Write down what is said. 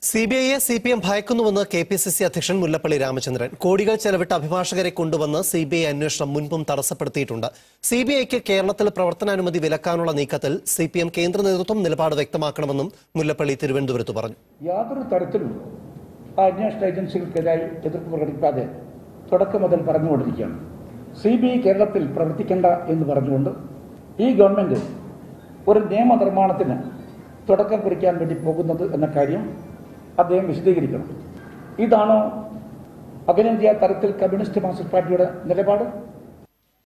C B ഐയെ C P M ഭയക്കുന്നുവെന്ന് K P C C അധ്യക്ഷൻ മുല്ലപ്പള്ളി രാമചന്ദ്രൻ കോടികൾ ചെലവിട്ട് അഭിഭാഷകരെ കൊണ്ടുവന്ന് സി ബി ഐ അന്വേഷണം മുൻപും തടസ്സപ്പെടുത്തിയിട്ടുണ്ട് സി ബി ഐക്ക് കേരളത്തിൽ പ്രവർത്തനാനുമതി വിലക്കാനുള്ള നീക്കത്തിൽ സി പി എം കേന്ദ്ര നേതൃത്വം നിലപാട് വ്യക്തമാക്കണമെന്നും മുല്ലപ്പള്ളി തിരുവനന്തപുരത്ത് പറഞ്ഞു യാതൊരു തരത്തിലും ആ അന്വേഷണ ഏജൻസികൾക്കെതിരായി എതിർപ്പ് പ്രകടിപ്പിക്കാതെ തുടക്കം മുതൽ പറഞ്ഞുകൊണ്ടിരിക്കുകയാണ് സി ബി ഐ കേരളത്തിൽ പ്രവർത്തിക്കേണ്ട എന്ന് പറഞ്ഞുകൊണ്ട് ഈ ഗവൺമെന്റ് ഒരു നിയമനിർമ്മാണത്തിന് തുടക്കം കുറിക്കാൻ വേണ്ടി പോകുന്നത് എന്ന കാര്യം അദ്ദേഹം വിശദീകരിക്കണം ഇതാണോ അഖിലേന്ത്യാ തലത്തിൽ കമ്മ്യൂണിസ്റ്റ് മാർക്സിസ്റ്റ് പാർട്ടിയുടെ നിലപാട്